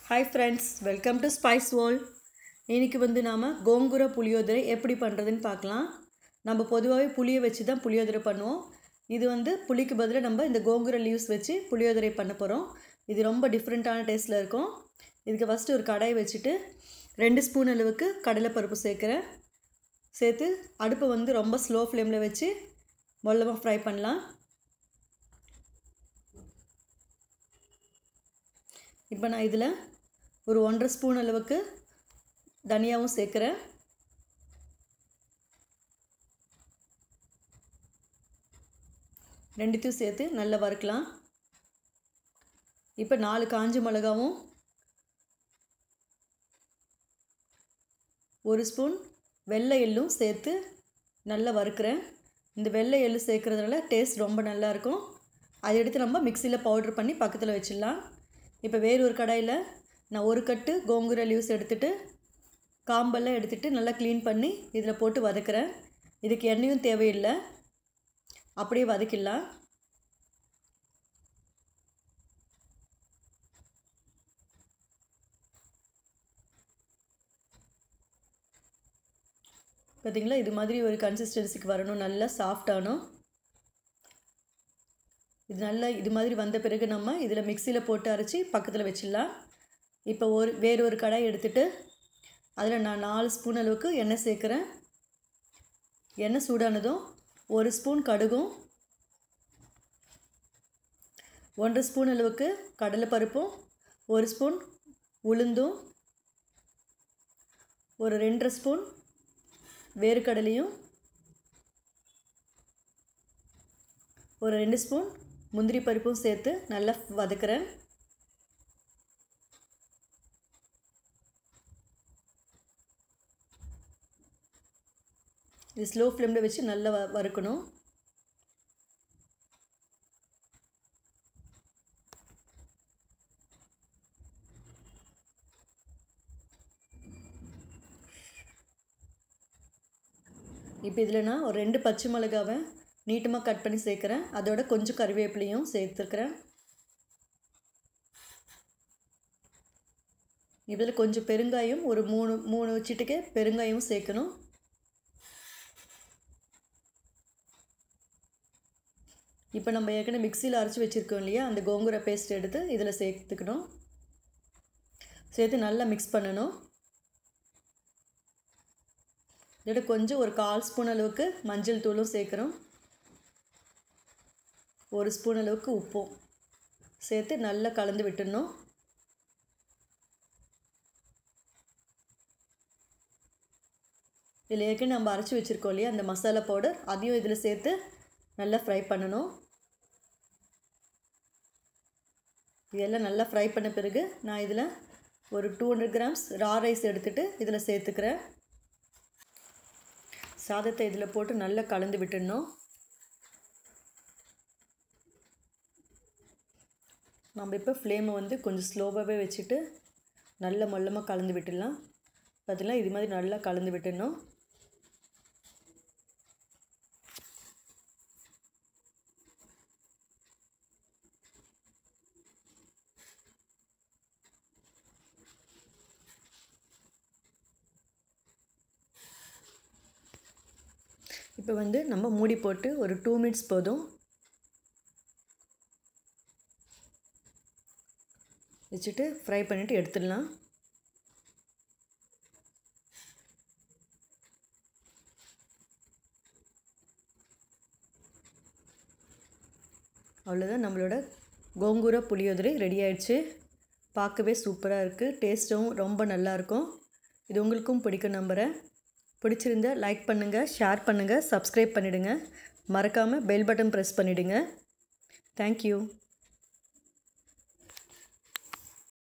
hi friends welcome to Spice World இன்னைக்கு வந்து நாம் கோங்குர புளியோதரை எப்படி பண்ணுறதுன்னு பார்க்கலாம் நம்ம பொதுவாகவே புளியை வச்சு தான் புளியோதரை பண்ணுவோம் இது வந்து புளிக்கு பதிலாக நம்ம இந்த கோங்குர லீவ்ஸ் வச்சு புளியோதரை பண்ண போகிறோம் இது ரொம்ப டிஃப்ரெண்ட்டான டேஸ்ட்டில் இருக்கும் இதுக்கு ஃபஸ்ட்டு ஒரு கடாய் வச்சுட்டு ரெண்டு ஸ்பூன் அளவுக்கு கடலைப்பருப்பு சேர்க்குறேன் சேர்த்து அடுப்பை வந்து ரொம்ப ஸ்லோ ஃப்ளேமில் வச்சு மொல்லமாக ஃப்ரை பண்ணலாம் இப்போ நான் இதில் ஒரு ஒன்றரை ஸ்பூன் அளவுக்கு தனியாவும் சேர்க்குறேன் ரெண்டுத்தையும் சேர்த்து நல்லா வறுக்கலாம் இப்போ நாலு காஞ்ச மிளகாவும் ஒரு ஸ்பூன் வெள்ளை எள்ளும் சேர்த்து நல்லா வறுக்கிறேன் இந்த வெள்ளை எள்ளு சேர்க்குறதுனால டேஸ்ட் ரொம்ப நல்லாயிருக்கும் அதை எடுத்து நம்ம மிக்சியில் பவுட்ரு பண்ணி பக்கத்தில் வச்சிடலாம் இப்போ வேறு ஒரு கடாயில் நான் ஒரு கட்டு கோங்குர லீவ்ஸ் எடுத்துகிட்டு காம்பெல்லாம் எடுத்துகிட்டு நல்லா க்ளீன் பண்ணி இதில் போட்டு வதக்குறேன் இதுக்கு எண்ணெயும் தேவையில்லை அப்படியே வதக்கிடலாம் பார்த்திங்களா இது மாதிரி ஒரு கன்சிஸ்டன்சிக்கு வரணும் நல்லா சாஃப்டாகணும் இது நல்லா இது மாதிரி வந்த பிறகு நம்ம இதில் மிக்சியில் போட்டு அரைச்சி பக்கத்தில் வச்சிடலாம் இப்போ ஒரு வேறு ஒரு கடாய் எடுத்துகிட்டு அதில் நான் நாலு ஸ்பூன் அளவுக்கு எண்ணெய் சேர்க்குறேன் எண்ணெய் சூடானதும் ஒரு ஸ்பூன் கடுகும் ஒன்றரை ஸ்பூன் அளவுக்கு கடலைப்பருப்பும் ஒரு ஸ்பூன் உளுந்தும் ஒரு ரெண்டரை ஸ்பூன் வேர்க்கடலையும் ஒரு ரெண்டு ஸ்பூன் முந்திரி பருப்பும் சேர்த்து நல்லா வதக்குறேன் இது ஸ்லோ ஃப்ளேமில் வச்சு நல்லா வ வறுக்கணும் இப்போ இதில் நான் ஒரு ரெண்டு பச்சை மிளகாவை நீட்டமாக கட் பண்ணி சேர்க்குறேன் அதோட கொஞ்சம் கறிவேப்பிலையும் சேர்த்துருக்குறேன் இதில் கொஞ்சம் பெருங்காயம் ஒரு மூணு மூணு சிட்டுக்கு பெருங்காயமும் சேர்க்கணும் இப்போ நம்ம ஏற்கனவே மிக்சியில் அரைச்சி வச்சுருக்கோம் இல்லையா அந்த கோங்குர பேஸ்ட் எடுத்து இதில் சேர்த்துக்கணும் சேர்த்து நல்லா மிக்ஸ் பண்ணணும் இதோட கொஞ்சம் ஒரு கால் ஸ்பூன் அளவுக்கு மஞ்சள் தூளும் சேர்க்குறோம் ஒரு ஸ்பூன் அளவுக்கு உப்பும் சேர்த்து நல்லா கலந்து விட்டுடணும் இதில் ஏற்கனவே நம்ம அரைச்சி வச்சுருக்கோம் இல்லையா அந்த மசாலா பவுடர் அதையும் இதில் சேர்த்து நல்லா ஃப்ரை பண்ணணும் இதெல்லாம் நல்லா ஃப்ரை பண்ண பிறகு நான் இதில் ஒரு two hundred grams raw rice எடுத்துகிட்டு இதில் சேர்த்துக்கிறேன் சாதத்தை இதில் போட்டு நல்லா கலந்து விட்டுடணும் நம்ம இப்போ ஃப்ளேமை வந்து கொஞ்சம் ஸ்லோவாகவே வச்சுட்டு நல்ல மொல்லமாக கலந்து விட்டுடலாம் பார்த்தீங்கன்னா இது மாதிரி நல்லா கலந்து விட்டுடணும் இப்போ வந்து நம்ம மூடி போட்டு ஒரு டூ மினிட்ஸ் போதும் வச்சுட்டு ஃப்ரை பண்ணிவிட்டு எடுத்துடலாம் அவ்வளோதான் நம்மளோட கோங்கூர புளியோதரை ரெடி ஆயிடுச்சு பார்க்கவே சூப்பராக இருக்குது டேஸ்ட்டும் ரொம்ப நல்லாயிருக்கும் இது உங்களுக்கும் பிடிக்கும் நம்புகிறேன் பிடிச்சிருந்தா லைக் பண்ணுங்கள் ஷேர் பண்ணுங்கள் சப்ஸ்கிரைப் பண்ணிவிடுங்க மறக்காமல் பெல் பட்டன் ப்ரெஸ் பண்ணிவிடுங்க தேங்க்யூ